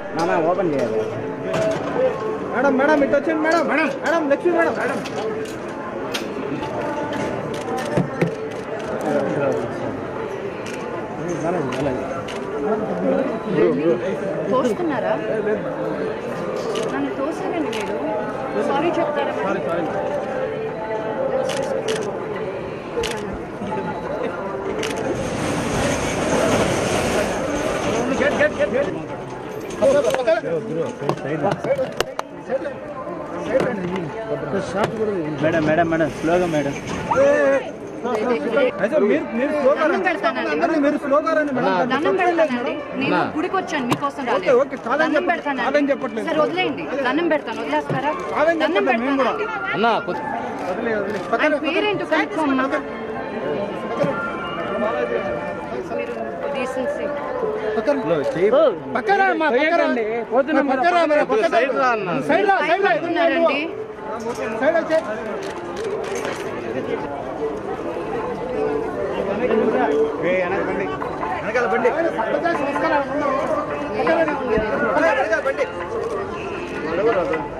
మామ ఓపెన్ చేయాలి madam madam ఇటు వచ్చండి madam madam madam Lakshmi madam madam తోస్తున్నారా నన్ను తోసారండి మీరు సారీ చెప్తారా sorry sorry get get get get madam madam madam స్లోగా మేడం అయితే మీరు మీరు స్లోగా దండం రండి. పెడతానండి. అందరినీ మీరు స్లోగా రండి మేడం దండం పెడతానండి నేను గుడికి వచ్చాను మీకోసం ఓకే, రాలేదు ఓకే, కాదని దండం చెప్పట్లేదు, పెడతానండి కాదని చెప్పట్లేదు. సరే వదిలేయండి దండం పెడతాను వదిలేస్తారా కాదని దండం చెప్పట్లేదు, మేము కూడా. పెడతానండి అన్నా వదిలే, వదిలే. ఆయన పేరేంటో కనుక్కోమ్మా మీరు డీసెన్సీ పక్కరా అమ్మా, పక్కరా. పక్కరా మరి, పక్కరా. సైడ్ రా, సైడ్ రా, ఎదురు ఉన్నారండి సైడ్ వచ్చే వెనకాల బండి వెనకాల బండి